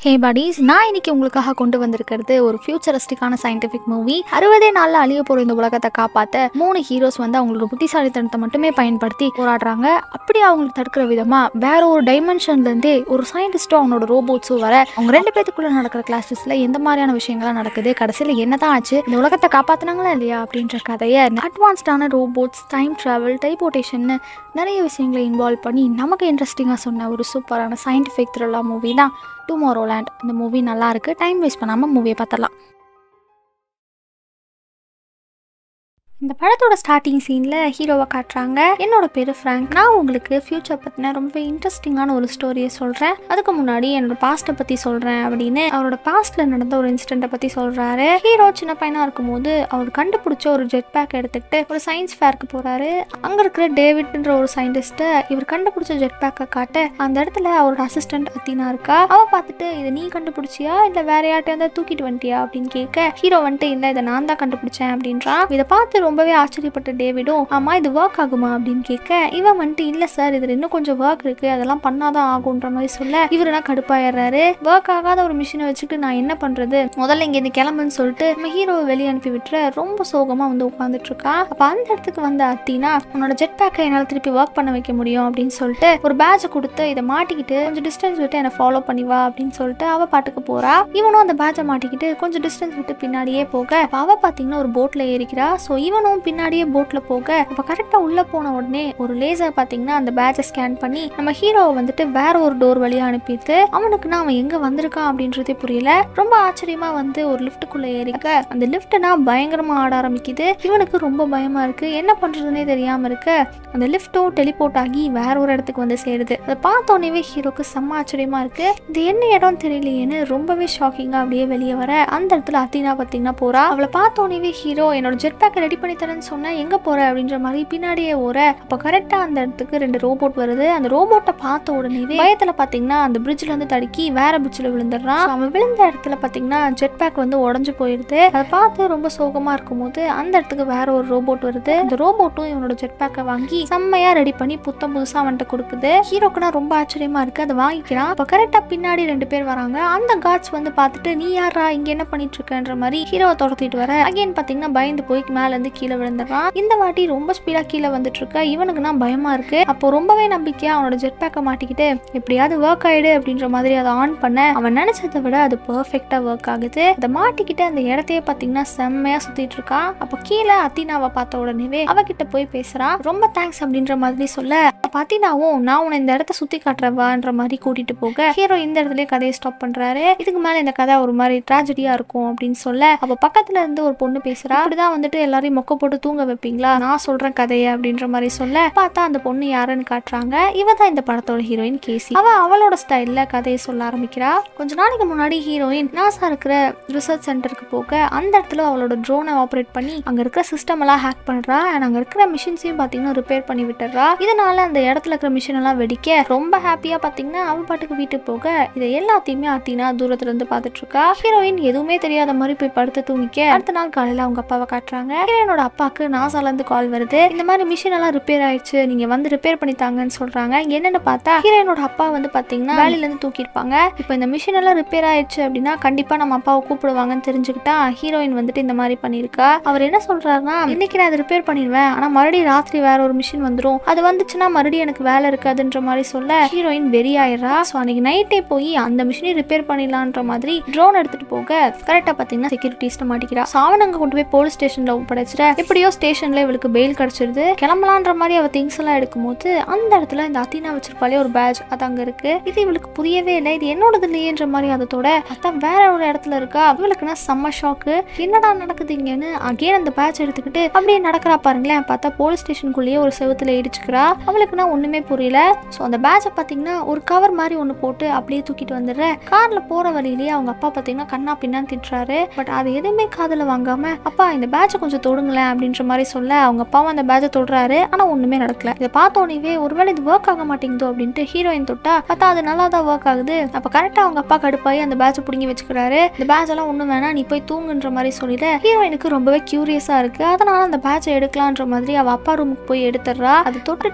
ஹே bodies நான் இன்னைக்கு உங்களுக்காக கொண்டு வந்திருக்கிறது ஒரு ஃபியூச்சரிஸ்டிக்கான சயின்டிஃபிக் மூவி அறுபதே நாளில் அழிய போகிற இந்த உலகத்தை காப்பாற்ற மூணு ஹீரோஸ் வந்து அவங்களோட புத்திசாலித்தனத்தை மட்டுமே பயன்படுத்தி போராடுறாங்க அப்படி அவங்களுக்கு தடுக்கிற விதமாக வேற ஒரு டைமென்ஷன்லேருந்தே ஒரு சயின்டிஸ்ட்டும் அவனோட ரோபோட்ஸும் வர அவங்க ரெண்டு பேத்துக்குள்ள நடக்கிற கிளாஸஸில் எந்த மாதிரியான விஷயங்கள்லாம் நடக்குது கடைசியில் என்னதான் ஆச்சு இந்த உலகத்தை காப்பாற்றினாங்களா இல்லையா அப்படின்ற கதையை அட்வான்ஸ்டான ரோபோட்ஸ் டைம் ட்ராவல் டைபோட்டேஷன் நிறைய விஷயங்களை இன்வால்வ் பண்ணி நமக்கு இன்ட்ரெஸ்டிங்காக சொன்ன ஒரு சூப்பரான சயின்டிஃபிக் த்ரில்லா மூவி தான் டுமாரோ லேண்ட் இந்த மூவி நல்லா இருக்கு டைம் வேஸ்ட் பண்ணாமல் மூவியை பார்த்துடலாம் இந்த படத்தோட ஸ்டார்டிங் சீனில் ஹீரோவை காட்டுறாங்க என்னோட பேர் ஃப்ராங்க் நான் உங்களுக்கு ஃப்யூச்சர் பற்றின ரொம்ப இன்ட்ரெஸ்டிங்கான ஒரு ஸ்டோரியை சொல்கிறேன் அதுக்கு முன்னாடி என்னோட பாஸ்ட்டை பற்றி சொல்கிறேன் அப்படின்னு அவரோட பாஸ்ட்டில் நடந்த ஒரு இன்சிடெண்ட்டை பற்றி சொல்கிறாரு ஹீரோ சின்ன பையனாக இருக்கும்போது அவர் கண்டுபிடிச்ச ஒரு ஜெட் பேக் எடுத்துக்கிட்டு ஒரு சயின்ஸ் ஃபேருக்கு போகிறாரு அங்கே இருக்கிற டேவிட்ன்ற ஒரு சயின்டிஸ்ட்டை இவர் கண்டுபிடிச்ச ஜெட் பேக்கை காட்ட அந்த இடத்துல அவரோட அசிஸ்டன்ட் அத்தினா இருக்கா அவ பார்த்துட்டு இதை நீ கண்டுபிடிச்சியா இல்லை வேற யார்ட்டையாவது தூக்கிட்டு வந்துட்டியா அப்படின்னு கேட்க ஹீரோ வந்துட்டு இல்லை இதை நான் தான் கண்டுபிடிச்சேன் அப்படின்றான் இதை பார்த்து ரொம்பவே ஆச்சரியப்பட்ட டேவிடும் ஆமா இது ஒர்க் ஆகுமா அப்படின்னு கேட்க இவன் வந்துட்டு இல்லை சார் இதில் இன்னும் கொஞ்சம் ஒர்க் இருக்கு அதெல்லாம் பண்ணாதான் ஆகுன்ற மாதிரி சொல்ல இவருனா கடுப்பாயிடுறாரு ஒர்க் ஆகாத ஒரு மிஷினை வச்சுட்டு நான் என்ன பண்றது முதல்ல இங்க இருந்து கிளம்புன்னு சொல்லிட்டு நம்ம ஹீரோவை வெளியே அனுப்பி விட்டுற ரொம்ப சோகமா வந்து உட்காந்துட்டு இருக்கா அப்ப அந்த இடத்துக்கு வந்த அத்தினா உன்னோட ஜெட் பேக்கை என்னால் திருப்பி ஒர்க் பண்ண வைக்க முடியும் அப்படின்னு சொல்லிட்டு ஒரு பேட்சை கொடுத்து இதை மாட்டிக்கிட்டு கொஞ்சம் டிஸ்டன்ஸ் விட்டு என்னை ஃபாலோ பண்ணி வா அப்படின்னு சொல்லிட்டு அவ பாட்டுக்கு போறா இவனும் அந்த பேட்சை மாட்டிக்கிட்டு கொஞ்சம் டிஸ்டன்ஸ் விட்டு பின்னாடியே போக அப்ப அவ பாத்தீங்கன்னா ஒரு போட்ல ஏறிக்கிறா ஸோ இவனும் பின்னாடியே போட்ல போக அப்ப கரெக்டா உள்ள போன உடனே ஒரு லேசர் பாத்தீங்கன்னா அந்த பேட்சை ஸ்கேன் பண்ணி நம்ம ஹீரோவை வந்துட்டு வேற ஒரு டோர் வழியா அனுப்பிட்டு அவனுக்குன்னா அவன் எங்க வந்திருக்கான் அப்படின்றதே புரியல ரொம்ப ஆச்சரியமா வந்து ஒரு லிஃப்ட்டுக்குள்ள ஏறிக்க அந்த லிஃப்ட்னா பயங்கரமா ஆட ஆரம்பிக்குது இவனுக்கு ரொம்ப பயமா இருக்கு என்ன பண்றதுனே தெரியாம இருக்க அந்த லிஃப்ட்டும் டெலிபோர்ட் ஆகி வேற ஒரு இடத்துக்கு வந்து சேருது அதை பார்த்தோன்னே ஹீரோக்கு செம்ம ஆச்சரியமா இருக்கு இது என்ன இடம் தெரியலையேன்னு ரொம்பவே ஷாக்கிங்கா அப்படியே வெளியே வர அந்த இடத்துல அத்தினா பார்த்தீங்கன்னா போறா அவளை பார்த்தோன்னே ஹீரோ என்னோட ஜெட் பேக்கை ரெடி பண்ணி தரேன்னு சொன்னா எங்க போற அப்படின்ற மாதிரி பின்னாடியே ஓர அப்போ கரெக்டா அந்த இடத்துக்கு ரெண்டு ரோபோட் வருது அந்த ரோபோட்டை பார்த்த உடனே பயத்துல பாத்தீங்கன்னா அந்த பிரிட்ஜ்ல இருந்து தடுக்கி வேற பிரிட்ஜ்ல விழுந்துடுறான் So, அவன் விழுந்த இடத்துல பாத்தீங்கன்னா ஜெட் பேக் வந்து உடஞ்சு போயிடுது அதை பார்த்து ரொம்ப சோகமா இருக்கும்போது அந்த இடத்துக்கு வேற ஒரு ரோபோட் வருது அந்த ரோபோட்டும் இவனோட ஜெட் பேக்கை வாங்கி செம்மையா ரெடி பண்ணி புத்தம் புதுசா அவன்கிட்ட கொடுக்குது ஹீரோக்குனா ரொம்ப ஆச்சரியமா இருக்கு அதை வாங்கிக்கிறான் அப்ப கரெக்டா பின்னாடி ரெண்டு பேர் வராங்க அந்த காட்ஸ் வந்து பார்த்துட்டு நீ யாரா இங்க என்ன பண்ணிட்டு இருக்கன்ற மாதிரி ஹீரோவை துரத்திட்டு வர அகைன் பாத்தீங்கன்னா பயந்து போய் மேல இருந்து கீழே விழுந்துடுறான் இந்த வாட்டி ரொம்ப ஸ்பீடா கீழே வந்துட்டு இருக்க இவனுக்குனா பயமா இருக்கு அப்போ ரொம்பவே நம்பிக்கையா அவனோட ஜெட் பேக்கை மாட்டிக்கிட்டு எப்படியாவது ஒர்க் ஆயிடு அப்படின்ற மாதிரி அதை ஆன் பண்ண அவன் நினைச்சதை விட அது பெர்ஃபெக்டா ஒர்க் ஆகுது அதை மாட்டிக்கிட்டு அந்த இடத்தையே பாத்தீங்கன்னா செம்மையா சுத்திட்டு இருக்கான் அப்போ கீழே அத்தினாவை பார்த்த உடனே அவகிட்ட போய் பேசுறான் ரொம்ப தேங்க்ஸ் அப்படின்ற மாதிரி சொல்ல அப்ப அத்தினாவும் நான் உன்னை இந்த இடத்த சுத்தி காட்டுறவான்ற மாதிரி கூட்டிட்டு போக ஹீரோ இந்த இடத்துலயே கதையை ஸ்டாப் பண்றாரு இதுக்கு மேல இந்த கதை ஒரு மாதிரி ட்ராஜடியா இருக்கும் அப்படின்னு சொல்ல அப்ப பக்கத்துல இருந்து ஒரு பொண்ணு பேசுறா அப்படிதான் வந்துட்டு எல்லாரையும் மொக்க போட்டு தூங்க வைப்பீங்களா நான் சொல்றேன் கதையை அப்படின்ற மாதிரி சொல்ல பார்த்தா அந்த பொண்ணு யாருன்னு காட்டுறாங்க இவ தான் இந்த படத்தோட ஹீரோயின் கேசி அவ அவளோட ஸ்டைல்ல கதையை சொல்ல ஆரம்பிக்கிறா கொஞ்ச நாளைக்கு முன்னாடி ஹீரோயின் நாசா இருக்கிற ரிசர்ச் சென்டருக்கு போக அந்த இடத்துல அவளோட ட்ரோனை ஆப்ரேட் பண்ணி அங்க இருக்கிற சிஸ்டம் எல்லாம் ஹேக் பண்றா அண்ட் அங்க இருக்கிற மிஷின்ஸையும் பாத்தீங்கன்னா ரிப்பேர் பண்ணி விட்டுறா இதனால அந்த இடத்துல இருக்கிற மிஷின் எல்லாம் வெடிக்க ரொம்ப ஹாப்பியா பாத்தீங்கன்னா அவ பாட்டுக்கு வீட்டுக்கு போக இதை எல்லாத்தையுமே அத்தினா தூரத்துல இருந்து பார்த்துட்டு இருக்கா ஹீரோயின் எதுவுமே தெரியாத மாதிரி போய் படுத்து தூங்கிக்க அடுத்த நாள் காலையில அவங்க அப்பாவை காட்டுறாங்க ஹீரோயினோட அப்பாவுக்கு நாசால இருந்து கால் வருது இந்த மாதிரி மிஷின் எல்லாம் ரிப்பேர் ஆயிடுச்சு நீங்க வந்து ரிப்பேர் பண்ணி தாங்கன்னு சொல்றாங்க என்னன்னு பார்த்தா ஹீரோயினோட அப்பா வந்து பாத்தீங்கன்னா வேலையில இருந்து தூக்கியிருப்பாங்க இப்போ இந்த மிஷின் எல்லாம் ரிப்பேர் ஆயிடுச்சு அப்படின்னா கண்டிப்பா நம்ம அப்பாவை கூப்பிடுவாங்கன்னு தெரிஞ்சுக்கிட்டா ஹீரோயின் வந்துட்டு இந்த மாதிரி பண்ணியிருக்கா அவர் என்ன சொல்றாருன்னா இன்னைக்கு நான் அதை ரிப்பேர் பண்ணிடுவேன் ஆனா மறுபடியும் ராத்திரி வேற ஒரு மிஷின் வந்துரும் அது வந்துச்சுன்னா மறுபடியும் எனக்கு வேலை இருக்காதுன்ற மாதிரி சொல்ல ஹீரோயின் வெறி ஆயிடுறா ஸோ அன்னைக்கு நைட்டே போய் அந்த மிஷினை ரிப்பேர் பண்ணிடலான்ற மாதிரி ட்ரோன் எடுத்துட்டு போக கரெக்டா பாத்தீங்கன்னா செக்யூரிட்டிஸ்ட மாட்டிக்கிறா ஸோ அவன் அங்க கொண்டு போய் போலீஸ் ஸ்டேஷன்ல ஒப்படைச்சிட எப்படியோ ஸ்டேஷன்ல இவளுக்கு பெயில் கிடைச்சிருது கிளம்பலான்ற மாதிரி அவ திங்ஸ் எல்லாம் எடுக்கும்போது அந்த இடத்துல இந்த அத்தினா வச்சிருப்பாலே ஒரு பேட்ச் அது அங்க இருக்கு இது இவளுக்கு புரியவே இல்லை இது என்னோடது இல்லையேன்ற மாதிரி அதோட அதான் வேற ஒரு இடத்துல இருக்கா இவளுக்குன்னா செம்ம ஷாக்கு என்னடா நடக்குது இங்கன்னு அகேன் அந்த பேட்ச் எடுத்துக்கிட்டு அப்படியே நடக்கிறா பாருங்களேன் பார்த்தா போலீஸ் ஸ்டேஷனுக்குள்ளேயே ஒரு செவுத்துல இடிச்சுக்கிறா அவளுக்குன்னா ஒண்ணுமே புரியல ஸோ அந்த பேட்சை பார்த்தீங்கன்னா ஒரு கவர் மாதிரி ஒன்று போட்டு அப்படியே தூக்கிட்டு வந்துடுற கார்ல போற வழியிலேயே அவங்க அப்பா பார்த்தீங்கன்னா கண்ணா பின்னான்னு திட்டுறாரு பட் அது எதுவுமே காதுல வாங்காம அப்பா இந்த பேட்சை கொஞ்சம் தொடுங்களேன் அப்படின்ற மாதிரி சொல்ல அவங்க அப்பாவும் அந்த பேட்சை தொடுறாரு ஆனா ஒண்ணுமே நடக்கல இதை பார்த்த உடனே ஒருவேளை இது ஒர்க் ஆக மாட்டேங்குதோ அப்படின்ட்டு ஹீரோயின் தொட்டா பார்த்தா அது நல்லா தான் ஒர்க் ஆகுது அப்ப கரெக்டா அவங்க அப்பா கடுப்பாയി அந்த பேட்சை பிடுங்கி வச்சுக்கிறாரு இந்த பேட்ச் எல்லாம் ஒண்ணும் வேணாம் நீ போய் தூங்குன்ற மாதிரி சொல்லிட்டு ஹீரோயினுக்கு ரொம்பவே கியூரியஸா இருக்கு அதனால அந்த பேட்சை எடுக்கலான்ற மாதிரி அவ அப்பா ரூமுக்கு போய் எடுத்துடுறா அது தொட்டுட்டே அப்படியே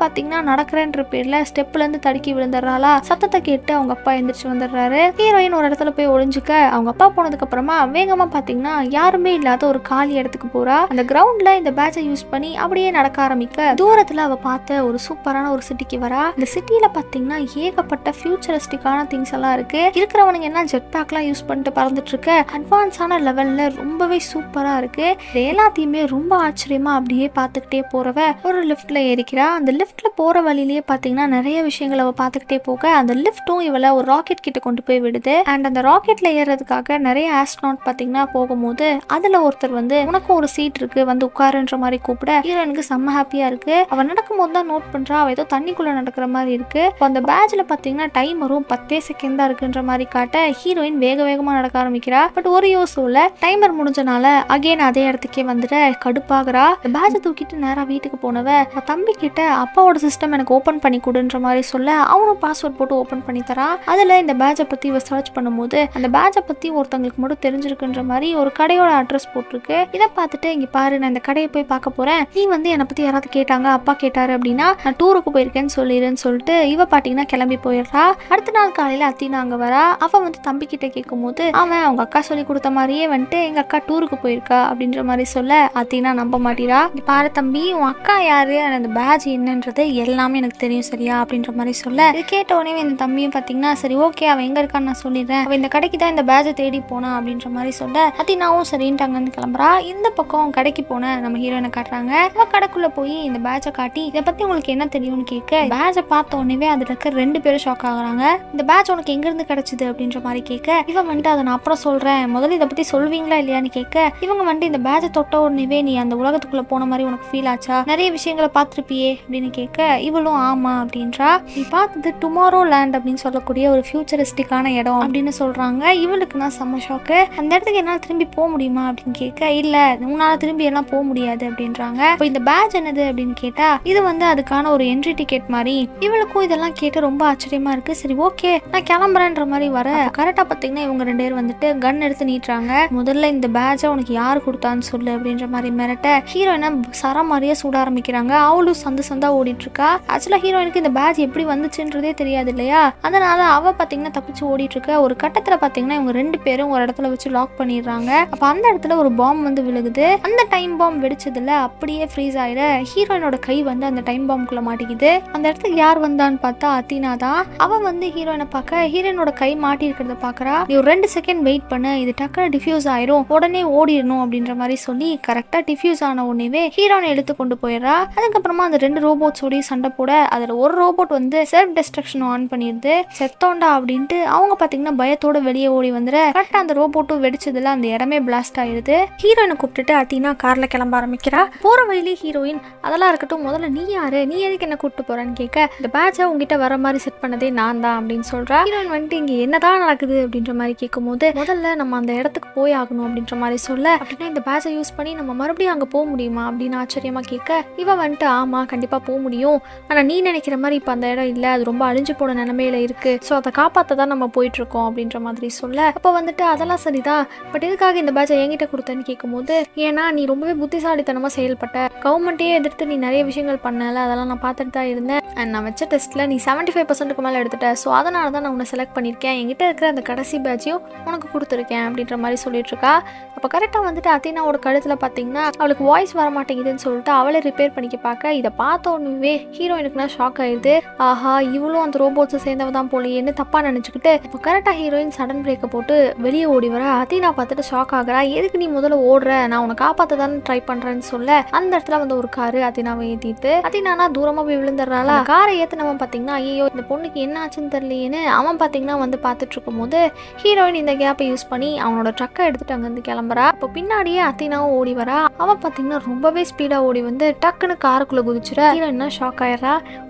பாத்தீங்கன்னா நடக்கிறேன்ற பேர்ல ஸ்டெப்ல இருந்து தடுக்கி விழுந்துடுறாளா சத்தத்தை கேட்டு அவங்க அப்பா எந்திரிச்சு வந்துடுறாரு ஹீரோயின் ஒரு இடத்துல போய் ஒளிஞ்சுக்க அவங்க அப்பா போனதுக்கு அப்புறமா வேகமா பாத்தீங்கன்னா யாருமே இல்லாத ஒரு காலி இடத்துக்கு போறா அந்த கிரவுண்ட்ல இந்த பேட்சை யூஸ் பண்ணி அப்படியே நடக்க ஆரம்பிக்க தூரத்துல அவ பார்த்த ஒரு சூப்பரான ஒரு சிட்டிக்கு வரா இந்த சிட்டில பாத்தீங்கன்னா ஏகப்பட்ட ஃபியூச்சரிஸ்டிக்கான திங்ஸ் எல்லாம் இருக்கு இருக்கிறவனுங்க என்ன ஜெட் பேக்லாம் யூஸ் பண்ணிட்டு பறந்துட்டு இருக்க அட்வான்ஸான லெவல்ல ரொம்பவே சூப்பரா இருக்கு இது எல்லாத்தையுமே ரொம்ப ஆச்சரியமா அப்படியே பார்த்துக்கிட்டே போறவ ஒரு லிஃப்ட்ல ஏறிக்கிறா அந்த லிஃப்ட்ல போற வழியிலேயே பாத்தீங்கன்னா நிறைய விஷயங்களை அவ பார்த்துக்கிட்டே போக அந்த லிஃப்ட்டும் இவளை ஒரு ராக்கெட் கிட்ட கொண்டு போய் விடுது அண்ட் அந்த ராக்கெட்ல ஏறதுக்காக நிறைய ஆஸ்ட்ரானாட் பாத்தீங்கன்னா போகும்போது அதுல ஒருத்தர் வந்து உனக்கும் ஒரு சீட் இருக்கு வந்து உட்காருன்ற மாதிரி கூப்பிட ஹீரோயினுக்கு செம்ம ஹாப்பியா இருக்கு அவ நடக்கும்போது தான் நோட் பண்றா அவ ஏதோ தண்ணிக்குள்ள நடக்கிற மாதிரி இருக்கு இப்போ அந்த பேட்ச்ல பாத்தீங்கன்னா டைமரும் பத்தே செகண்ட் தான் இருக்குன்ற மாதிரி காட்ட ஹீரோயின் வேக வேகமா நடக்க ஆரம்பிக்கிறா பட் ஒரு யோசம் இல்ல டைமர் முடிஞ்சனால அகைன் அதே இடத்துக்கே வந்துட்டு கடுப்பாகிறா பேட்சை தூக்கிட்டு நேரா வீட்டுக்கு போனவ அவ தம்பி கிட்ட அப்பாவோட சிஸ்டம் எனக்கு ஓபன் பண்ணி கொடுன்ற மாதிரி சொல்ல அவனும் பாஸ்வேர்ட் போட்டு ஓபன் பண்ணி தரான் அதுல இந்த பேட்சை பத்தி இவ சர்ச் பண்ணும்போது அந்த பேட்சை பத்தி ஒருத்தங்களுக்கு மட்டும் தெரிஞ்சிருக்குன்ற மாதிரி ஒரு கடையோட அட்ரஸ் போட்டிருக்கு இதை பார்த்துட்டு இங்க பாரு நான் இந்த கடையை போய் பார்க்க போறேன் நீ வந்து என்னை பத்தி யாராவது கேட்டாங்க அப்பா கேட்டாரு அப்படின்னா நான் டூருக்கு போயிருக்கேன்னு சொல்லிடுன்னு சொல்லிட்டு இவ பாத்தீங்கன்னா கிளம்பி போயிடுறா அடுத்த நாள் காலையில அத்தினா அங்க வரா அவ வந்து தம்பி கிட்ட கேட்கும்போது அவன் அவங்க அக்கா சொல்லி கொடுத்த மாதிரியே வந்துட்டு எங்க அக்கா டூருக்கு போயிருக்கா அப்படின்ற மாதிரி சொல்ல அத்தினா நம்ப மாட்டீரா இங்க பாரு தம்பி உன் அக்கா யாரு and அந்த பேட்ச் என்னன்றது எல்லாமே எனக்கு தெரியும் சரியா அப்படின்ற மாதிரி சொல்ல இது கேட்ட உடனே இந்த தம்பியும் பாத்தீங்கன்னா சரி ஓகே அவன் எங்க இருக்கான்னு நான் சொல்லிடுறேன் அவ இந்த கடைக்கு தான் இந்த பேட்சை தேடி போனா அப்படின்ற மாதிரி சொல்ல அத்தினாவும் சரின்ட்டு அங்கேருந்து கிளம்புறா இந்த பக்கம் கடைக்கு போன நம்ம ஹீரோயினை காட்டுறாங்க அவ கடைக்குள்ள போய் இந்த பேட்சை காட்டி இதை பத்தி உங்களுக்கு என்ன தெரியும்னு கேட்க பேட்சை பார்த்த உடனே அதுல இருக்க ரெண்டு பேரும் ஷாக் ஆகுறாங்க இந்த பேட்ச் உனக்கு எங்க இருந்து கிடைச்சது அப்படின்ற மாதிரி கேட்க இவன் வந்துட்டு அதை நான் அப்புறம் சொல்றேன் முதல்ல இதை பத்தி சொல்வீங்களா இல்லையான்னு கேட்க இவங்க வந்துட்டு இந்த பேட்சை தொட்ட உடனே நீ அந்த உலகத்துக்குள்ள போன மாதிரி உனக்கு ஃபீல் ஆச்சா நிறைய விஷயங்களை பார்த்துருப்பியே அப்படின்னு கேட்க இவளும் ஆமா அப்படின்றா நீ பார்த்தது டுமாரோ லேண்ட் அப்படின்னு சொல்லக்கூடிய ஒரு ஃபியூச்சரிஸ்டிக்கான இடம் அப்படின்னு சொல்றாங்க இவளுக்கு நான் செம்ம ஷாக்கு அந்த இடத்துக்கு என்னால் திரும்பி போக முடியுமா அப்படின்னு கேட்க இல்ல உன்னால திரும்பி எல்லாம் போக முடியாது அப்படின்றாங்க இப்போ இந்த பேட்ச் என்னது அப்படின்னு கேட்டா இது வந்து அதுக்கான ஒரு என்ட்ரி டிக்கெட் மாதிரி இவளுக்கும் இதெல்லாம் கேட்டு ரொம்ப ஆச்சரியமா இருக்கு சரி ஓகே நான் கிளம்புறேன்ற மாதிரி வர கரெக்டா பாத்தீங்கன்னா இவங்க ரெண்டு பேரும் வந்துட்டு கன் எடுத்து நீட்டுறாங்க முதல்ல இந்த பேட்சை உனக்கு யார் கொடுத்தான்னு சொல்லு அப்படின்ற மாதிரி மிரட்ட ஹீரோயினை சர மாதிரியே சுட ஆரம்பிக்கிறாங்க அவளும் சந்து சந்தா ஓடிட்டு இருக்கா ஆக்சுவலா ஹீரோயினுக்கு இந்த பேட்ச் எப்படி வந்துச்சுன்றதே தெரியாது இல்லையா அதனால அவ பாத்தீங்கன்னா தப்பிச்சு ஓடிட்டு இருக்க ஒரு கட்டத்துல பாத்தீங்கன்னா இவங்க ரெண்டு பேரும் ஒரு இடத்துல வச்சு லாக் பண்ணிடுறாங்க அப்ப அந்த இடத்துல ஒரு பாம் வந்து விழுகுது அந்த டைம் பாம் வெடிச்சதுல அப்படியே ஃப்ரீஸ் ஆயிட ஹீரோயினோட கை வந்து அந்த டைம் பாம்குள்ள மாட்டிக்குது அந்த இடத்துக்கு யார் வந்தான்னு பார்த்தா அத்தினா தான் அவ வந்து ஹீரோயினை பார்க்க ஹீரோயினோட கை மாட்டி இருக்கிறத பாக்குறா நீ ஒரு ரெண்டு செகண்ட் வெயிட் பண்ணு இது டக்குனு டிஃப்யூஸ் ஆயிரும் உடனே ஓடிடணும் அப்படின்ற மாதிரி சொல்லி கரெக்டா டிஃப்யூஸ் ஆன உடனே ஹீரோனை எடுத்து கொண்டு போயிடுறா அதுக்கப்புறமா அந்த ரெண்டு ரோபோட்ஸோடய சண்டை போட அதுல ஒரு ரோபோட் வந்து செல்ஃப் டெஸ்ட்ரக்ஷன் ஆன் பண்ணிடுது செத்தோண்டா அப்படின்ட்டு அவங்க பாத்தீங்கன்னா பயத்தோட வெளியே ஓடி வந்துட கரெக்டா அந்த ரோபோட்டும் வெடிச்சதுல அந்த இடமே பிளாஸ்ட் ஆயிருது ஹீரோயினை கூப்பிட்டுட்டு அத்தினா கார்ல கிளம்ப ஆரம்பிக்கிறா போற வழியிலே ஹீரோயின் அதெல்லாம் இருக்கட்டும் முதல்ல நீ யாரு நீ எதுக்கு என்ன கூப்பிட்டு போறேன்னு கேட்க இந்த பேட்சை உங்ககிட்ட வர மாதிரி செட் பண்ணதே நான் தான் அப்படின்னு சொல்றா ஹீரோயின் வந்துட்டு இங்க என்னதான் நடக்குது அப்படின்ற மாதிரி கேட்கும்போது முதல்ல நம்ம அந்த இடத்துக்கு போய் ஆகணும் அப்படின்ற மாதிரி சொல்ல அப்படின்னா இந்த பேட்சை யூஸ் பண்ணி நம்ம மறுபடியும் அங்க போக முடியுமா அப்படின்னு ஆச்சரியமா கேட்க இவ வந்துட்டு ஆமா கண்டிப்பா போக முடியும் ஆனா நீ நினைக்கிற மாதிரி இப்ப அந்த இடம் இல்ல அது ரொம்ப அழிஞ்சு போன நிலைமையில இருக்கு ஸோ அதை காப்பாற்ற தான் நம்ம போயிட்டு இருக்கோம் அப்படின்ற மாதிரி சொல்ல அப்போ வந்துட்டு அதெல்லாம் சரிதான் பட் எதுக்காக இந்த பேட்சை என்கிட்ட கொடுத்தேன்னு கேட்கும்போது ஏன்னா நீ ரொம்பவே புத்திசாலித்தனமா செயல்பட்ட கவர்மெண்ட்டையே எதிர்த்து நீ நிறைய விஷயங்கள் பண்ணல அதெல்லாம் நான் பார்த்துட்டு தான் இருந்தேன் அண்ட் நான் வச்ச டெஸ்ட்டில் நீ செவன்ட்டி ஃபைவ் பர்சன்ட்டுக்கு மேலே எடுத்துட்ட ஸோ அதனால தான் நான் உன்னை செலக்ட் பண்ணியிருக்கேன் என்கிட்ட இருக்கிற அந்த கடைசி பேட்சையும் உனக்கு கொடுத்துருக்கேன் அப்படின்ற மாதிரி சொல்லிட்டு இருக்கா அப்போ கரெக்டாக வந்துட்டு அத்தினாவோட கழுத்தில் பார்த்தீங்கன்னா அவளுக்கு வாய்ஸ் வர மாட்டேங்குதுன்னு சொல்லிட்டு அவளே ரிப்பேர் பண்ணிக்க பார்க்க இதை பார்த்த உடனே ஹீரோயினுக்குனா ஷாக் ஆயிடுது ஆஹா இவளும் அந்த ரோபோட்ஸை சேர்ந்தவ தான் போலையேன்னு தப்பாக நினச்சிக்கிட்டு இப்போ கரெக்டாக ஹீரோயின் சடன் பிரேக்கை போட்டு வெளியே ஓடி வர அத்தினா பார்த்துட்டு ஷாக் ஆகுறா எதுக்கு நீ முதல்ல ஓடுற நான் உன்னை காப்பாற்ற தானே ட்ரை பண்ணுறேன்னு சொல்ல அந்த இடத்துல வந்து ஒரு காரு அத்தினாவை ஏற்றிட்டு அத்தினானா தூரமாக போய் விழுந்துடுறாளா காரை ஏற்றினவன் பார்த்தீங்கன்னா ஐயோ இந்த பொண்ணுக்கு என்ன ஆச்சுன்னு தெரியலையேன்னு அவன் பார்த்தீங்கன்னா வந்து பார்த்துட்டு இருக்கும்போது ஹீரோயின் இந்த கேப்பை யூஸ் பண்ணி அவனோட ட்ரக்கை எடுத்துட்டு அங்கேருந்து கிளம்புறா இப்போ பின்னாடியே அத்தினாவும் ஓடி வரா அவன் பார்த்தீங்கன்னா ரொம்பவே ஸ்பீடாக ஓடி வந்து டக்குன்னு காருக்குள்ளே குதிச்சுற ஹீரோயினா ஷாக் ஆயிடுறா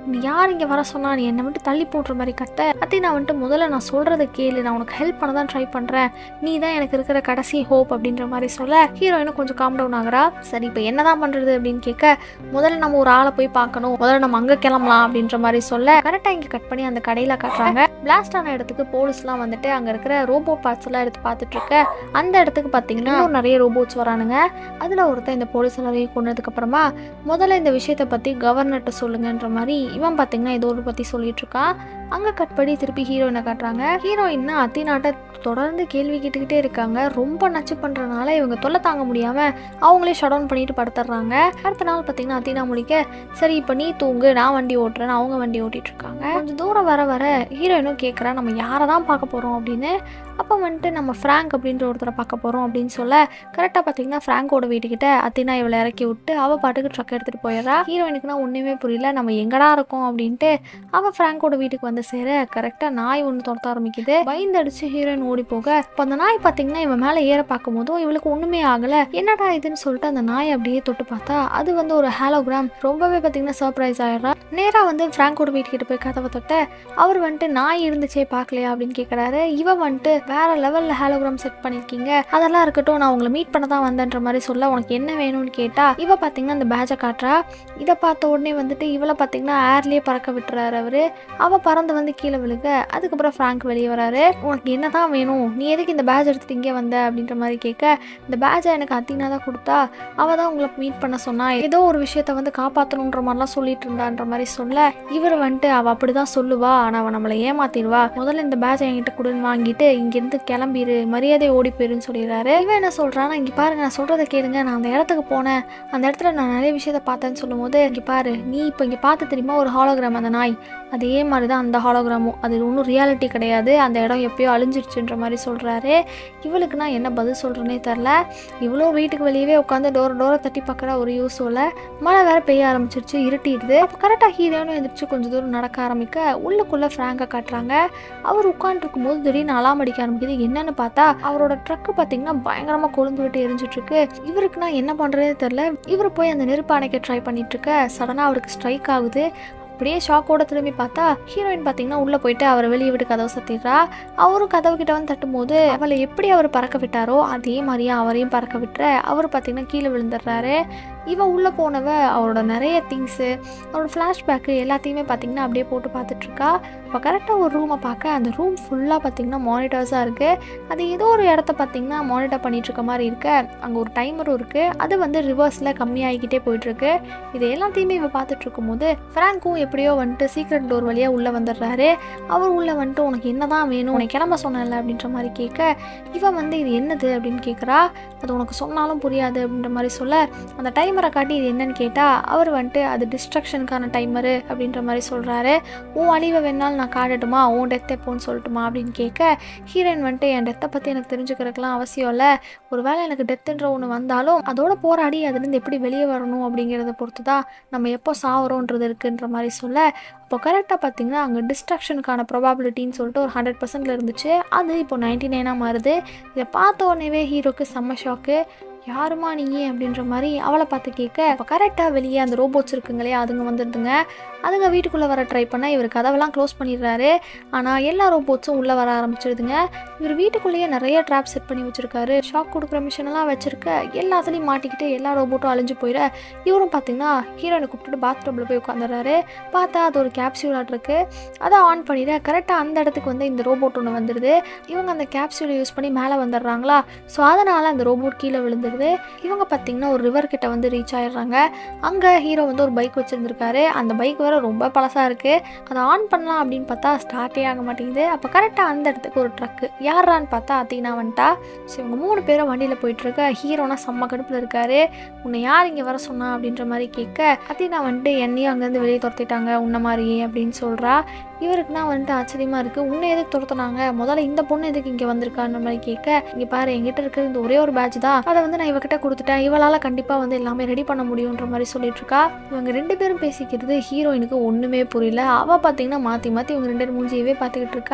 நீ யார் இங்கே வர சொன்னா நீ என்னை மட்டும் தள்ளி போடுற மாதிரி கத்த அத்தினா வந்துட்டு முதல்ல நான் சொல்கிறத கேளு நான் உனக்கு ஹெல்ப் பண்ண தான் ட்ரை பண்ணுறேன் நீ தான் எனக்கு இருக்கிற கடைசி ஹோப் அப்படின்ற மாதிரி சொல்ல ஹீரோயினும் கொஞ்சம் காம் டவுன் ஆகுறா சரி இப்போ என்னதான் பண்ணுறது அப்படின்னு கேட்க முதல்ல நம்ம ஒரு ஆளை போய் பார்க்கணும் முதல்ல நம்ம அங்கே கிளம்பலாம் அப்படின்ற மாதிரி சொல்ல கரெக்டாக இங்கே கட் பண்ணி அந்த கடையில் காட்டுறாங்க பிளாஸ்ட் ஆன இடத்துக்கு போலீஸ்லாம் வந்துட்டு அங்கே இருக்கிற ரோபோ பார்ட்ஸ் எல்லாம் எடுத்து பார்த்துட்டு இருக்க அந்த இடத்துக்கு பார்த்தீங்கன்னா இன்னும் நிறைய ரோபோட்ஸ் வரானுங்க அதில் ஒருத்தன் இந்த போலீஸ் எல்லாரையும் கொண்டதுக்கு அப்புறமா முதல்ல இந்த விஷயத்தை பற்றி கவர்னர்கிட்ட சொல்லுங்கன்ற மாதிரி இவன் பார்த்தீங்கன்னா ஏதோ ஒரு பற்றி சொல்லிட்டு இருக்கான் அங்கே கட் பண்ணி திருப்பி ஹீரோயினை காட்டுறாங்க ஹீரோயின்னா அத்தினாட்ட தொடர்ந்து கேள்வி கேட்டுக்கிட்டே இருக்காங்க ரொம்ப நச்சு பண்ணுறனால இவங்க தொல்லை தாங்க முடியாமல் அவங்களே ஷட் டவுன் பண்ணிட்டு படுத்துடுறாங்க அடுத்த நாள் பார்த்தீங்கன்னா அத்தினா முடிக்க சரி இப்போ நீ தூங்கு நான் வண்டி ஓட்டுறேன் அவங்க வண்டி ஓட்டிட்டு இருக்காங்க கொஞ்சம் தூரம் வர வர ஹீரோயினும் கேட்குறா நம்ம யாரை தான் பார்க்க போகிறோம் அப்படின்னு அப்போ வந்துட்டு நம்ம ஃப்ராங்க் அப்படின்ற ஒருத்தரை பார்க்க போகிறோம் அப்படின்னு சொல்ல கரெக்டாக பார்த்தீங்கன்னா ஃப்ராங்கோட வீட்டுக்கிட்ட அத்தினா இவளை இறக்கி விட்டு அவள் பாட்டுக்கு ட்ரக் எடுத்துகிட்டு போயிடுறா ஹீரோயினுக்குனா ஒன்றுமே புரியல நம்ம எங்கடா இருக்கோம் அப்படின்ட்டு அவள் ஃப்ராங்கோட வீட்டுக்கு வந்து சேர கரெக்டாக நாய் ஒன்று துரத்த ஆரம்பிக்குது பயந்தடிச்சு ஹீரோயின் ஓடி போக இப்போ அந்த நாய் பார்த்தீங்கன்னா இவன் மேலே ஏற பார்க்கும் போதும் இவளுக்கு ஒன்றுமே ஆகலை என்னடா இதுன்னு சொல்லிட்டு அந்த நாய் அப்படியே தொட்டு பார்த்தா அது வந்து ஒரு ஹாலோகிராம் ரொம்பவே பார்த்தீங்கன்னா சர்ப்ரைஸ் ஆயிடுறா நேராக வந்து ஃப்ராங்கோட வீட்டுக்கிட்ட போய் கதவை தொட்ட அவர் வந்துட்டு நாய் இருந்துச்சே பார்க்கலையா அப்படின்னு கேட்குறாரு இவன் வந்துட்டு வேற லெவலில் ஹாலோகிராம் செட் பண்ணியிருக்கீங்க அதெல்லாம் இருக்கட்டும் நான் உங்களை மீட் பண்ண தான் வந்தேன்ற மாதிரி சொல்ல உனக்கு என்ன வேணும்னு கேட்டா இவ பார்த்தீங்கன்னா அந்த பேட்சை காட்டுறா இதை பார்த்த உடனே வந்துட்டு இவளை பார்த்தீங்கன்னா ஏர்லேயே பறக்க விட்டுறாரு அவரு அவ பறந்து வந்து கீழே விழுக அதுக்கப்புறம் ஃப்ராங்க் வெளியே வராரு உனக்கு என்ன தான் வேணும் நீ எதுக்கு இந்த பேட்ச் எடுத்துட்டு இங்கே வந்த அப்படின்ற மாதிரி கேட்க இந்த பேட்சை எனக்கு அத்தினா தான் கொடுத்தா அவ தான் உங்களை மீட் பண்ண சொன்னா ஏதோ ஒரு விஷயத்த வந்து காப்பாற்றணுன்ற மாதிரிலாம் சொல்லிட்டு இருந்தான்ற மாதிரி சொல்ல இவர் வந்துட்டு அவ அப்படிதான் சொல்லுவா ஆனால் அவன் நம்மளை ஏமாத்திடுவா முதல்ல இந்த பேட்சை என்கிட்ட கொடுன்னு வாங்கிட்டு இங்கேருந்து கிளம்பிடு மரியாதை ஓடி போயிருன்னு சொல்லிடுறாரு இவன் என்ன சொல்றான்னா இங்கே பாருங்க நான் சொல்றதை கேளுங்க நான் அந்த இடத்துக்கு போனேன் அந்த இடத்துல நான் நிறைய விஷயத்த பார்த்தேன்னு சொல்லும்போது இங்கே பாரு நீ இப்போ இங்கே பார்த்து தெரியுமா ஒரு ஹாலோகிராம் அந்த நாய் அதே மாதிரி தான் அந்த ஹாலோகிராமும் அது ஒன்றும் ரியாலிட்டி கிடையாது அந்த இடம் எப்பயோ அழிஞ்சிருச்சுன்ற மாதிரி சொல்கிறாரு இவளுக்கு நான் என்ன பதில் சொல்கிறேனே தெரில இவ்வளோ வீட்டுக்கு வெளியவே உட்காந்து டோர டோரை தட்டி பார்க்குற ஒரு யூஸ் இல்லை மழை வேற பெய்ய ஆரம்பிச்சிருச்சு இருட்டிடுது அப்போ கரெக்டாக ஹீரோனும் எந்திரிச்சு கொஞ்சம் தூரம் நடக்க ஆரம்பிக்க உள்ளுக்குள்ளே ஃப்ராங்கை காட்டுறாங்க அவர் உட்காந்துருக்கும் போது திடீர்னு அலாம் அடிக்க ஆரம்பிக்குது என்னன்னு பார்த்தா அவரோட ட்ரக்கு பார்த்தீங்கன்னா பயங்கரமாக கொழுந்து விட்டு எரிஞ்சிட்டு இருக்கு இவருக்கு நான் என்ன பண்ணுறதே தெரில இவர் போய் அந்த நெருப்பு அணைக்க ட்ரை பண்ணிட்டு இருக்க சடனாக அவருக்கு ஸ்ட்ரைக் ஆகுது அப்படியே ஷாக்கோட திரும்பி பார்த்தா ஹீரோயின் பார்த்தீங்கன்னா உள்ளே போயிட்டு அவரை வெளியே விட்டு கதவை சத்திடுறா அவரும் கதவு கிட்ட வந்து தட்டும்போது அவளை எப்படி அவர் பறக்க விட்டாரோ அதே மாதிரியே அவரையும் பறக்க விட்டுற அவர் பார்த்தீங்கன்னா கீழே விழுந்துடுறாரு இவன் உள்ளே போனவ அவரோட நிறைய திங்ஸு அவரோட ஃப்ளாஷ்பேக்கு எல்லாத்தையுமே பார்த்தீங்கன்னா அப்படியே போட்டு பார்த்துட்ருக்கா இப்போ கரெக்டாக ஒரு ரூமை பார்க்க அந்த ரூம் ஃபுல்லாக பார்த்தீங்கன்னா மானிட்டர்ஸாக இருக்குது அது ஏதோ ஒரு இடத்த பார்த்தீங்கன்னா மானிட்டர் பண்ணிட்டு இருக்க மாதிரி இருக்க அங்கே ஒரு டைமரும் இருக்குது அது வந்து ரிவர்ஸில் கம்மியாகிக்கிட்டே போயிட்டுருக்கு இது எல்லாத்தையுமே இவ பார்த்துட்டு இருக்கும்போது ஃப்ராங்க்கும் எப்படியோ வந்துட்டு சீக்ரெட் டோர் வழியாக உள்ளே வந்துடுறாரு அவர் உள்ளே வந்துட்டு உனக்கு என்ன தான் வேணும் உனக்கு கிளம்ப சொன்னல அப்படின்ற மாதிரி கேட்க இவன் வந்து இது என்னது அப்படின்னு கேட்குறா அது உனக்கு சொன்னாலும் புரியாது அப்படின்ற மாதிரி சொல்ல அந்த டைமரை காட்டி இது என்னன்னு கேட்டால் அவர் வந்துட்டு அது டிஸ்ட்ரக்ஷனுக்கான டைமரு அப்படின்ற மாதிரி சொல்கிறாரு உன் அழிவை வேணாலும் நான் காட்டட்டுமா உன் டெத் எப்போன்னு சொல்லட்டுமா அப்படின்னு கேட்க ஹீரோயின் வந்துட்டு என் டெத்தை பற்றி எனக்கு தெரிஞ்சுக்கிறதுக்கெலாம் அவசியம் இல்லை ஒருவேளை எனக்கு டெத்துன்ற ஒன்று வந்தாலும் அதோட போராடி அதுலேருந்து எப்படி வெளியே வரணும் அப்படிங்கிறத பொறுத்து தான் நம்ம எப்போ சாவறோன்றது இருக்குன்ற மாதிரி சொல்ல இப்போ கரெக்டாக பார்த்தீங்கன்னா அங்கே டிஸ்ட்ரக்ஷனுக்கான ப்ரொபாபிலிட்டின்னு சொல்லிட்டு ஒரு ஹண்ட்ரட் பர்சன்ட்ல இருந்துச்சு அது இப்போ நைன்டி நைனாக மாறுது இதை பார்த்த உடனேவே ஹீரோக்கு செம்ம ஷாக்கு யாருமா நீ அப்படின்ற மாதிரி அவளை பார்த்து கேட்க இப்போ கரெக்டாக வெளியே அந்த ரோபோட்ஸ் இருக்குங்களே அதுங்க வந்துடுதுங்க அதுங்க வீட்டுக்குள்ளே வர ட்ரை பண்ண இவர் கதவெல்லாம் க்ளோஸ் பண்ணிடுறாரு ஆனால் எல்லா ரோபோட்ஸும் உள்ளே வர ஆரம்பிச்சிடுதுங்க இவர் வீட்டுக்குள்ளேயே நிறைய ட்ராப் செட் பண்ணி வச்சிருக்காரு ஷாக் கொடுக்குற மிஷின் எல்லாம் வச்சிருக்க எல்லாத்துலேயும் மாட்டிக்கிட்டு எல்லா ரோபோட்டும் அழிஞ்சு போயிட இவரும் பார்த்தீங்கன்னா ஹீரோனை கூப்பிட்டுட்டு பாத்ரூமில் போய் உட்காந்துடுறாரு பார்த்தா அது ஒரு கேப்சியூல் இருக்கு அதை ஆன் பண்ணிட கரெக்டாக அந்த இடத்துக்கு வந்து இந்த ரோபோட் ஒன்று வந்துடுது இவங்க அந்த கேப்சியூலை யூஸ் பண்ணி மேலே வந்துடுறாங்களா ஸோ அதனால் அந்த ரோபோட் கீழே விழுந்துடுது இவங்க பார்த்தீங்கன்னா ஒரு ரிவர் கிட்ட வந்து ரீச் ஆயிடுறாங்க அங்கே ஹீரோ வந்து ஒரு பைக் வச்சுருந்துருக்காரு அந்த பைக் வேற ரொம்ப பழசாக இருக்குது அதை ஆன் பண்ணலாம் அப்படின்னு பார்த்தா ஸ்டார்ட்டே ஆக மாட்டேங்குது அப்போ கரெக்டாக அந்த இடத்துக்கு ஒரு ட்ரக்கு யாரான்னு பார்த்தா அத்தீனா வந்துட்டா ஸோ இவங்க மூணு பேரும் வண்டியில் போயிட்டுருக்க ஹீரோனா செம்ம கடுப்பில் இருக்காரு உன்னை யார் இங்கே வர சொன்னா அப்படின்ற மாதிரி கேட்க அத்தீனா வந்துட்டு என்னையும் அங்கேருந்து வெளியே துரத்திட்டாங்க உன்ன மாதிரியே அப்படின்னு சொல்கிறா இவருக்குனா வந்துட்டு ஆச்சரியமாக இருக்குது உன்னை எதுக்கு துரத்துனாங்க முதல்ல இந்த பொண்ணு எதுக்கு இங்கே வந்திருக்கான்ற மாதிரி கேட்க இங்கே பாரு என்கிட்ட இருக்கிற இந்த ஒரே ஒரு பேட்ச் தான் அதை வந்து நான் இவகிட்ட கொடுத்துட்டேன் இவளால் கண்டிப்பாக வந்து எல்லாமே ரெடி பண்ண முடியுன்ற மாதிரி சொல்லிட்டு இருக்கா இவங்க ரெண்டு பேரும் பேசிக்கிறது ஹீரோயினுக்கு ஒன்றுமே புரியல அவள் பார்த்தீங்கன்னா மாற்றி மாற்றி இவங்க ரெண்டு பேரும் மூஞ்சியவே பார்த்துக்கிட்டு இருக்கா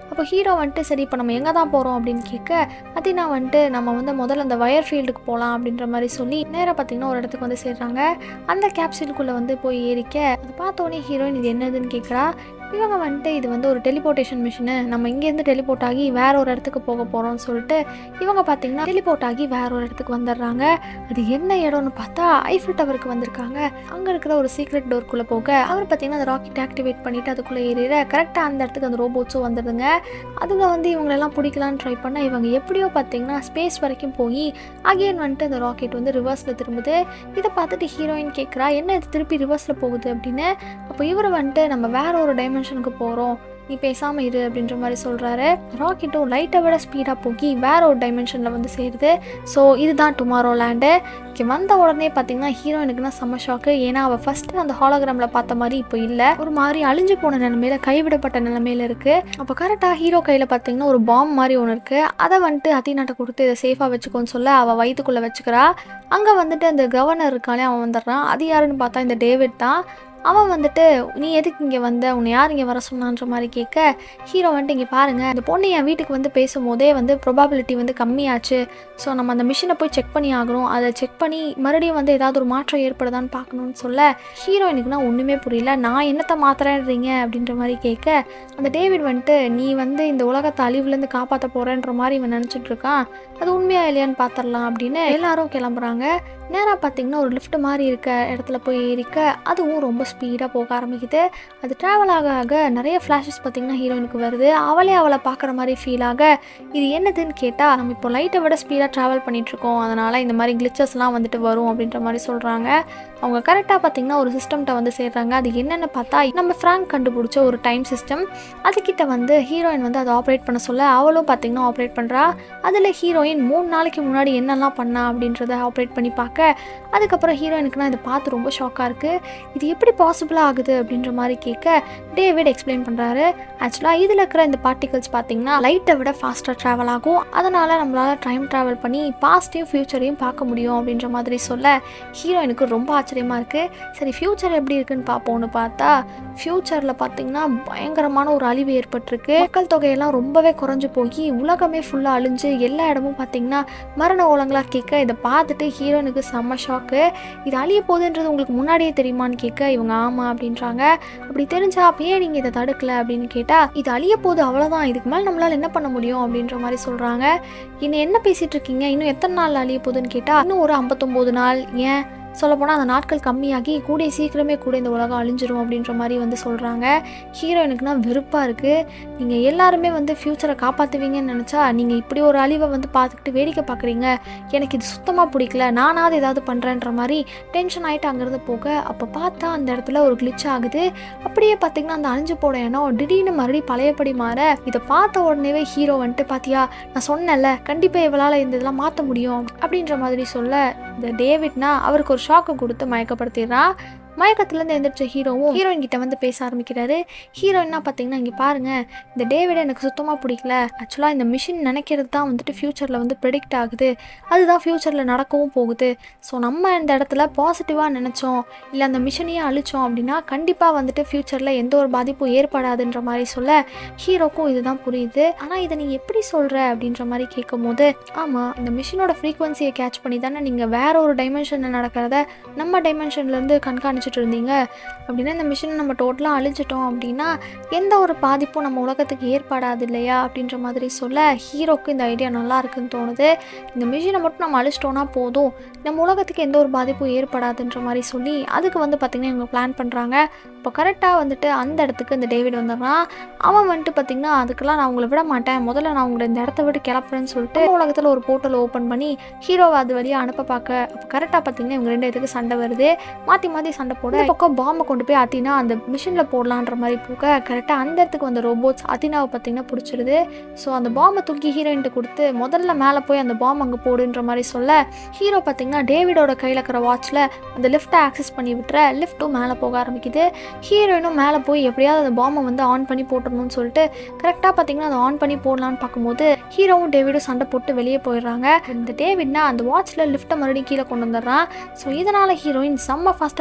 அப்போ ஹீரோ வந்துட்டு சரி இப்போ நம்ம எங்கே தான் போகிறோம் அப்படின்னு கேட்க அதினா வந்துட்டு நம்ம வந்து முதல்ல அந்த வயர் ஃபீல்டுக்கு போகலாம் அப்படின்ற மாதிரி சொல்லி நேராக பார்த்தீங்கன்னா ஒரு இடத்துக்கு வந்து சேர்றாங்க அந்த கேப்சூலுக்குள்ளே வந்து போய் ஏறிக்க அது பார்த்தோன்னே ஹீரோயின் இது என்னதுன்னு கேட்குறா இவங்க வந்துட்டு இது வந்து ஒரு டெலிபோர்ட்டேஷன் மிஷினு நம்ம இங்கேருந்து டெலிபோர்ட் ஆகி வேற ஒரு இடத்துக்கு போக போகிறோம்னு சொல்லிட்டு இவங்க பார்த்தீங்கன்னா டெலிபோர்ட் ஆகி வேற ஒரு இடத்துக்கு வந்துடுறாங்க அது என்ன இடம்னு பார்த்தா ஐஃபில் டவருக்கு வந்திருக்காங்க அங்கே இருக்கிற ஒரு சீக்ரெட் டோர்க்குள்ளே போக அவர் பார்த்தீங்கன்னா அந்த ராக்கெட் ஆக்டிவேட் பண்ணிட்டு அதுக்குள்ளே ஏறிற கரெக்டாக அந்த இடத்துக்கு அந்த ரோபோட்ஸும் வந்துடுதுங்க அதுங்க வந்து இவங்களெல்லாம் பிடிக்கலான்னு ட்ரை பண்ணால் இவங்க எப்படியோ பார்த்தீங்கன்னா ஸ்பேஸ் வரைக்கும் போய் அகைன் வந்துட்டு அந்த ராக்கெட் வந்து ரிவர்ஸில் திரும்புது இதை பார்த்துட்டு ஹீரோயின் கேட்குறா என்ன இது திருப்பி ரிவர்ஸில் போகுது அப்படின்னு அப்போ இவர் வந்துட்டு நம்ம வேற ஒரு டைமென்ஷனுக்கு போகிறோம் நீ பேசாமல் இரு அப்படின்ற மாதிரி சொல்கிறாரு ராக்கெட்டும் லைட்டை விட ஸ்பீடாக போகி வேற ஒரு டைமென்ஷனில் வந்து சேருது ஸோ இதுதான் டுமாரோ லேண்டு இங்கே வந்த உடனே பார்த்தீங்கன்னா ஹீரோயினுக்குனா செம்ம ஷாக்கு ஏன்னா அவள் ஃபஸ்ட்டு அந்த ஹாலோகிராமில் பார்த்த மாதிரி இப்போ இல்லை ஒரு மாதிரி அழிஞ்சு போன நிலமையில கைவிடப்பட்ட நிலமையில இருக்குது அப்போ கரெக்டாக ஹீரோ கையில் பார்த்தீங்கன்னா ஒரு பாம் மாதிரி ஒன்று இருக்குது அதை வந்துட்டு அத்திநாட்டை கொடுத்து இதை சேஃபாக வச்சுக்கோன்னு சொல்ல அவள் வயிற்றுக்குள்ளே வச்சுக்கிறா அங்கே வந்துட்டு அந்த கவர்னர் இருக்கானே அவன் வந்துடுறான் அது யாருன்னு பார்த்தா இந்த டேவிட் தான் அவன் வந்துட்டு நீ எதுக்கு இங்கே வந்த உன்னை யார் இங்கே வர சொன்னான்ற மாதிரி கேட்க ஹீரோ வந்துட்டு இங்கே பாருங்கள் இந்த பொண்ணு என் வீட்டுக்கு வந்து பேசும்போதே வந்து ப்ரொபாபிலிட்டி வந்து கம்மியாச்சு ஸோ நம்ம அந்த மிஷினை போய் செக் பண்ணி ஆகணும் அதை செக் பண்ணி மறுபடியும் வந்து ஏதாவது ஒரு மாற்றம் ஏற்படுதான்னு பார்க்கணும்னு சொல்ல ஹீரோயினுக்குனா ஒன்றுமே புரியல நான் என்னத்தை மாத்துறேன்றீங்க அப்படின்ற மாதிரி கேட்க அந்த டேவிட் வந்துட்டு நீ வந்து இந்த உலகத்தை அழிவுலேருந்து காப்பாற்ற போகிறேன்ற மாதிரி இவன் நினச்சிட்டு இருக்கான் அது உண்மையா இல்லையான்னு பார்த்துடலாம் அப்படின்னு எல்லாரும் கிளம்புறாங்க நேராக பார்த்தீங்கன்னா ஒரு லிஃப்ட் மாதிரி இருக்க இடத்துல போய் ஏறிக்க அதுவும் ரொம்ப ஸ்பீடாக போக ஆரம்பிக்குது அது ட்ராவல் ஆக ஆக நிறைய ஃப்ளாஷஸ் பார்த்தீங்கன்னா ஹீரோயினுக்கு வருது அவளே அவளை பார்க்குற மாதிரி ஃபீல் ஆக இது என்னதுன்னு கேட்டால் நம்ம இப்போ லைட்டை விட ஸ்பீடாக ட்ராவல் பண்ணிகிட்ருக்கோம் அதனால் இந்த மாதிரி கிளிச்சஸ்லாம் வந்துட்டு வரும் அப்படின்ற மாதிரி சொல்கிறாங்க அவங்க கரெக்டாக பார்த்தீங்கன்னா ஒரு சிஸ்டம்கிட்ட வந்து சேர்றாங்க அது என்னென்னு பார்த்தா நம்ம ஃப்ராங்க் கண்டுபிடிச்ச ஒரு டைம் சிஸ்டம் அதுக்கிட்ட வந்து ஹீரோயின் வந்து அதை ஆப்ரேட் பண்ண சொல்ல அவளும் பார்த்தீங்கன்னா ஆப்ரேட் பண்ணுறா அதில் ஹீரோயின் மூணு நாளைக்கு முன்னாடி என்னெல்லாம் பண்ணா அப்படின்றத ஆப்ரேட் பண்ணி பார்க்க அதுக்கப்புறம் ஹீரோயினுக்கு நான் இதை பார்த்து ரொம்ப ஷாக்காக இருக்குது இது எப்படி பாசிபிளாக ஆகுது அப்படின்ற மாதிரி கேட்க டேவிட் எக்ஸ்பிளைன் பண்ணுறாரு ஆக்சுவலாக இதில் இருக்கிற இந்த பார்ட்டிகல்ஸ் பார்த்தீங்கன்னா லைட்டை விட ஃபாஸ்ட்டாக ட்ராவல் ஆகும் அதனால் நம்மளால் டைம் ட்ராவல் பண்ணி பாஸ்டையும் ஃப்யூச்சரையும் பார்க்க முடியும் அப்படின்ற மாதிரி சொல்ல ஹீரோயினுக்கு ரொம்ப ஆச்சரியமாக இருக்குது சரி ஃப்யூச்சர் எப்படி இருக்குன்னு பார்ப்போம்னு பார்த்தா ஃப்யூச்சரில் பார்த்தீங்கன்னா பயங்கரமான ஒரு அழிவு ஏற்பட்டிருக்கு மக்கள் தொகையெல்லாம் ரொம்பவே குறைஞ்சு போய் உலகமே ஃபுல்லாக அழிஞ்சு எல்லா இடமும் பார்த்தீங்கன்னா மரண ஓலங்களாக கேட்க இதை பார்த்துட்டு ஹீரோனுக்கு செம்ம ஷாக்கு இது அழிய போகுதுன்றது உங்களுக்கு முன்னாடியே தெரியுமான்னு கேட்க இவங்க ஆமாம் அப்படின்றாங்க அப்படி தெரிஞ்சா அப்போ ஏன் நீங்கள் இதை தடுக்கல அப்படின்னு கேட்டால் இது அழிய போகுது அவ்வளோதான் இதுக்கு மேலே நம்மளால் என்ன பண்ண முடியும் அப்படின்ற மாதிரி சொல்கிறாங்க இன்னும் என்ன பேசிகிட்டு இருக்கீங்க இன்னும் எத்தனை நாள் அழிய போகுதுன்னு கேட்டால் இன்னும் ஒரு ஐம்பத்தொம்போது நாள் ஏன் சொல்லப்போனால் அந்த நாட்கள் கம்மியாகி கூடிய சீக்கிரமே கூட இந்த உலகம் அழிஞ்சிரும் அப்படின்ற மாதிரி வந்து சொல்கிறாங்க ஹீரோயினுக்குனா வெறுப்பாக இருக்குது நீங்கள் எல்லாருமே வந்து ஃப்யூச்சரை காப்பாற்றுவீங்கன்னு நினச்சா நீங்கள் இப்படி ஒரு அழிவை வந்து பார்த்துக்கிட்டு வேடிக்கை பார்க்குறீங்க எனக்கு இது சுத்தமாக பிடிக்கல நானாவது ஏதாவது பண்ணுறேன்ற மாதிரி டென்ஷன் ஆகிட்டு அங்கேருந்து போக அப்போ பார்த்தா அந்த இடத்துல ஒரு கிளிச் ஆகுது அப்படியே பார்த்தீங்கன்னா அந்த அழிஞ்சு போட இடம் திடீர்னு மறுபடியும் பழையபடி மாற இதை பார்த்த உடனேவே ஹீரோ வந்துட்டு பார்த்தியா நான் சொன்னேன்ல கண்டிப்பாக இவளால் இந்த இதெல்லாம் மாற்ற முடியும் அப்படின்ற மாதிரி சொல்ல இந்த டேவிட்னா அவருக்கு ஒரு ஷாக்கை கொடுத்து மயக்கப்படுத்திடுறான் மயக்கத்துலேருந்து எந்திரிச்ச ஹீரோவும் ஹீரோயின் கிட்ட வந்து பேச ஆரம்பிக்கிறாரு ஹீரோயின்னா பார்த்தீங்கன்னா இங்கே பாருங்கள் இந்த டேவிட எனக்கு சுத்தமாக பிடிக்கல ஆக்சுவலாக இந்த மிஷின் நினைக்கிறது தான் வந்துட்டு ஃப்யூச்சரில் வந்து ப்ரெடிக்ட் ஆகுது அதுதான் ஃப்யூச்சரில் நடக்கவும் போகுது ஸோ நம்ம இந்த இடத்துல பாசிட்டிவாக நினச்சோம் இல்லை அந்த மிஷினையே அழிச்சோம் அப்படின்னா கண்டிப்பாக வந்துட்டு ஃப்யூச்சரில் எந்த ஒரு பாதிப்பும் ஏற்படாதுன்ற மாதிரி சொல்ல ஹீரோக்கும் இதுதான் புரியுது ஆனால் இதை நீ எப்படி சொல்கிற அப்படின்ற மாதிரி கேட்கும் போது ஆமாம் இந்த மிஷினோட ஃப்ரீக்குவன்சியை கேட்ச் பண்ணி தானே நீங்கள் வேற ஒரு டைமென்ஷனில் நடக்கிறத நம்ம டைமென்ஷன்லேருந்து கண்காணிச்சிட்டு இருந்தீங்க அப்படின்னா இந்த மிஷினை நம்ம டோட்டலாக அழிச்சிட்டோம் அப்படின்னா எந்த ஒரு பாதிப்பும் நம்ம உலகத்துக்கு ஏற்படாது இல்லையா அப்படின்ற மாதிரி சொல்ல ஹீரோக்கு இந்த ஐடியா நல்லா இருக்குன்னு தோணுது இந்த மிஷினை மட்டும் நம்ம அழிச்சிட்டோன்னா போதும் நம்ம உலகத்துக்கு எந்த ஒரு பாதிப்பும் ஏற்படாதுன்ற மாதிரி சொல்லி அதுக்கு வந்து பார்த்திங்கன்னா இவங்க பிளான் பண்ணுறாங்க இப்போ கரெக்டாக வந்துட்டு அந்த இடத்துக்கு இந்த டேவிட் வந்துடுறான் அவன் வந்துட்டு பார்த்திங்கன்னா அதுக்கெல்லாம் நான் உங்களை விட மாட்டேன் முதல்ல நான் உங்களை இந்த இடத்த விட்டு கிளப்புறேன்னு சொல்லிட்டு உலகத்தில் ஒரு போர்ட்டல் ஓப்பன் பண்ணி ஹீரோவை அது வழியாக அனுப்ப பார்க்க அப்போ கரெக்டாக பார்த்தீங்கன்னா இவங்க ரெண்டு இதுக்கு சண்டை வருது மாற்றி மாற்றி சண்டை போட இந்த பக்கம் பாம்பை கொண்டு போய் அத்தினா அந்த மிஷினில் போடலான்ற மாதிரி போக கரெக்டாக அந்த இடத்துக்கு வந்த ரோபோட்ஸ் அத்தினாவை பார்த்தீங்கன்னா பிடிச்சிருது ஸோ அந்த பாம்பை தூக்கி ஹீரோயின்ட்டு கொடுத்து முதல்ல மேலே போய் அந்த பாம்பு அங்கே போடுன்ற மாதிரி சொல்ல ஹீரோ பார்த்தீங்கன்னா டேவிடோட கையில் இருக்கிற வாட்சில் அந்த லிஃப்ட்டை ஆக்சஸ் பண்ணி விட்டுற லிஃப்ட்டும் மேலே போக ஆரம்பிக்குது ஹீரோயினும் மேலே போய் எப்படியாவது அந்த பாம்பை வந்து ஆன் பண்ணி போட்டுடணும்னு சொல்லிட்டு கரெக்டாக பார்த்தீங்கன்னா அதை ஆன் பண்ணி போடலான்னு பார்க்கும்போது ஹீரோவும் டேவிடும் சண்டை போட்டு வெளியே போயிடுறாங்க இந்த டேவிட்னா அந்த வாட்சில் லிஃப்ட்டை மறுபடியும் கீழே கொண்டு வந்துடுறான் ஸோ இதனால் ஹீரோயின் செம்ம ஃபாஸ்ட்டாக கீழே வந்துட்டு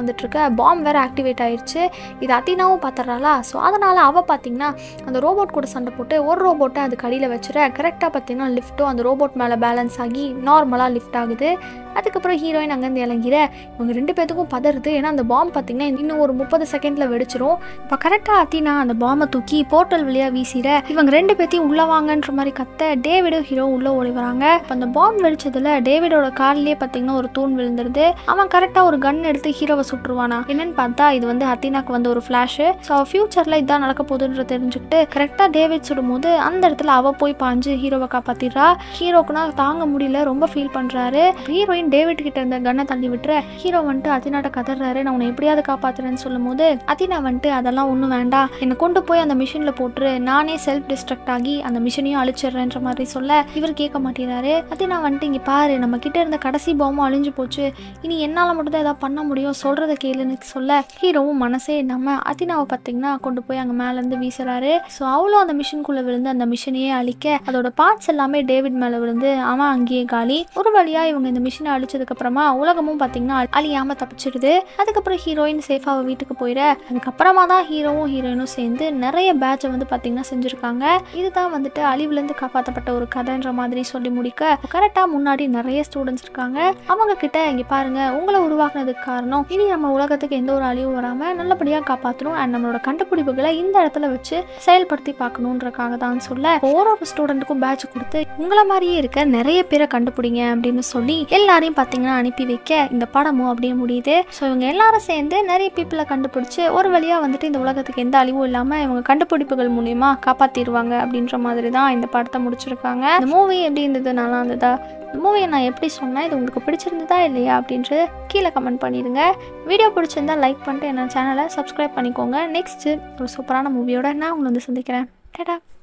வந்துட்டு இருக்க பாம் வேற ஆக்டிவேட் ஆயிருச்சு இது அத்தினாவும் பார்த்துறாளா ஸோ அதனால் அவள் பார்த்தீங்கன்னா அந்த ரோபோட் கூட சண்டை போட்டு ஒரு ரோபோட்டை அதுக்கு அடியில் வச்சுற கரெக்டாக பார்த்தீங்கன்னா லிஃப்ட்டும் அந்த ரோபோட் மேலே பேலன்ஸ் ஆகி நார்மலாக லிஃப்ட் ஆகுது அதுக்கப்புறம் ஹீரோயின் அங்கேருந்து இறங்கிற இவங்க ரெண்டு பேத்துக்கும் பதறுது ஏன்னா அந்த பாம் பார்த்தீங்கன்னா இன்னும் ஒரு முப்பது செகண்டில் வெடிச்சிரும் இப்போ கரெக்டாக அத்தினா அந்த பாம்பை தூக்கி போர்ட்டல் வழியாக வீசிற இவங்க ரெண்டு பேத்தையும் உள்ள வாங்கன்ற மாதிரி கத்த டேவிடும் ஹீரோ உள்ளே ஓடி வராங்க இப்போ அந்த பாம் வெடிச்சதுல டேவிடோட காலிலே பார்த்தீங்கன்னா ஒரு தூண் விழுந்துருது அவன் கரெக்டாக ஒரு கன் எடுத்து ஹீரோவை சுட்டுருவானா என்னன்னு பார்த்தா இது வந்து அத்தினாக்கு வந்து ஒரு ஃப்ளாஷு ஸோ ஃபியூச்சரில் இதான் நடக்க போகுதுன்ற தெரிஞ்சுக்கிட்டு கரெக்டாக டேவிட் சுடும்போது அந்த இடத்துல அவ போய் பாஞ்சு ஹீரோவை காப்பாத்திடுறா ஹீரோக்குனா தாங்க முடியல ரொம்ப ஃபீல் பண்ணுறாரு ஹீரோயின் டேவிட் கிட்ட இருந்த கன்னை தள்ளி விட்டுற ஹீரோ வந்துட்டு அதினாட்ட கதறாரு நான் உன்னை எப்படியாவது காப்பாத்துறேன்னு சொல்லும் போது அதினா வந்துட்டு அதெல்லாம் ஒன்றும் வேண்டாம் என்னை கொண்டு போய் அந்த மிஷினில் போட்டுரு நானே செல்ஃப் டிஸ்ட்ரக்ட் ஆகி அந்த மிஷினையும் அழிச்சிடுறேன்ற மாதிரி சொல்ல இவர் கேட்க மாட்டேறாரு அதினா வந்துட்டு இங்கே பாரு நம்ம கிட்ட இருந்த கடைசி பாவமும் அழிஞ்சு போச்சு இனி என்னால் மட்டும் தான் ஏதாவது பண்ண முடியும் சொல்கிறத கேளுன்னு சொல்ல ஹீரோவும் மனசே நம்ம அதினாவை பார்த்தீங்கன்னா கொண்டு போய் அங்கே மேலேருந்து வீசுறாரு ஸோ அவளும் அந்த மிஷின்குள்ளே விழுந்து அந்த மிஷினையே அழிக்க அதோட பார்ட்ஸ் எல்லாமே டேவிட் மேலே விழுந்து அவன் அங்கேயே காலி ஒரு வழியா இவங்க இந்த மிஷினை அழிச்சதுக்கு அப்புறமா உலகமும் பார்த்தீங்கன்னா அழியாம தப்பிச்சிடுது அதுக்கப்புறம் ஹீரோயின் சேஃபாக வீட்டுக்கு போயிட அதுக்கப்புறமா தான் ஹீரோவும் ஹீரோயினும் சேர்ந்து நிறைய பேட்சை வந்து பார்த்தீங்கன்னா செஞ்சுருக்காங்க இதுதான் வந்துட்டு அழிவுலேருந்து காப்பாற்றப்பட்ட ஒரு கதைன்ற மாதிரி சொல்லி முடிக்க கரெக்டாக முன்னாடி நிறைய ஸ்டூடெண்ட்ஸ் இருக்காங்க அவங்க கிட்ட இங்கே பாருங்க உங்களை உருவாக்குனதுக்கு காரணம் இனி நம்ம உலகத்துக்கு எந்த ஒரு அழிவும் வராமல் நல்லபடியாக காப்பாற்றணும் அண்ட் நம்மளோட கண்டுபிடிப்புகளை இந்த இடத்துல வச்சு செயல்படுத்தி பார்க்கணுன்றக்காக தான் சொல்ல ஒரு ஒரு ஸ்டூடெண்ட்டுக்கும் பேட்ச் கொடுத்து உங்களை மாதிரியே இருக்க நிறைய பேரை கண்டுபிடிங்க அப்படின்னு சொல்லி எல்லாரையும் பார்த்தீங்கன்னா அனுப்பி வைக்க இந்த படமும் அப்படியே முடியுது ஸோ இவங்க எல்லாரும் சேர்ந்து நிறைய பீப்புளை கண்டுபிடிச்சு ஒரு வழியாக வந்துட்டு இந்த உலகத்துக்கு எந்த அழிவும் இல்லாமல் இவங்க கண்டுபிடிப்புகள் மூலியமா காப்பாற்றிடுவாங்க அப்படின்ற மாதிரி தான் இந்த படத்தை முடிச்சிருக்காங்க இந்த மூவி எப்படி இருந்தது நல்லா இருந்ததா இந்த மூவியை நான் எப்படி சொன்னேன் இது உங்களுக்கு பிடிச்சிருந்ததா இல்லையா அப்படின்றது கீழே கமெண்ட் பண்ணிடுங்க வீடியோ பிடிச்சிருந்தா லைக் பண்ணிட்டு என்ன சேனலை சப்ஸ்கிரைப் பண்ணிக்கோங்க நெக்ஸ்ட்டு ஒரு சூப்பரான மூவியோட நான் உங்களை வந்து சந்திக்கிறேன் டடா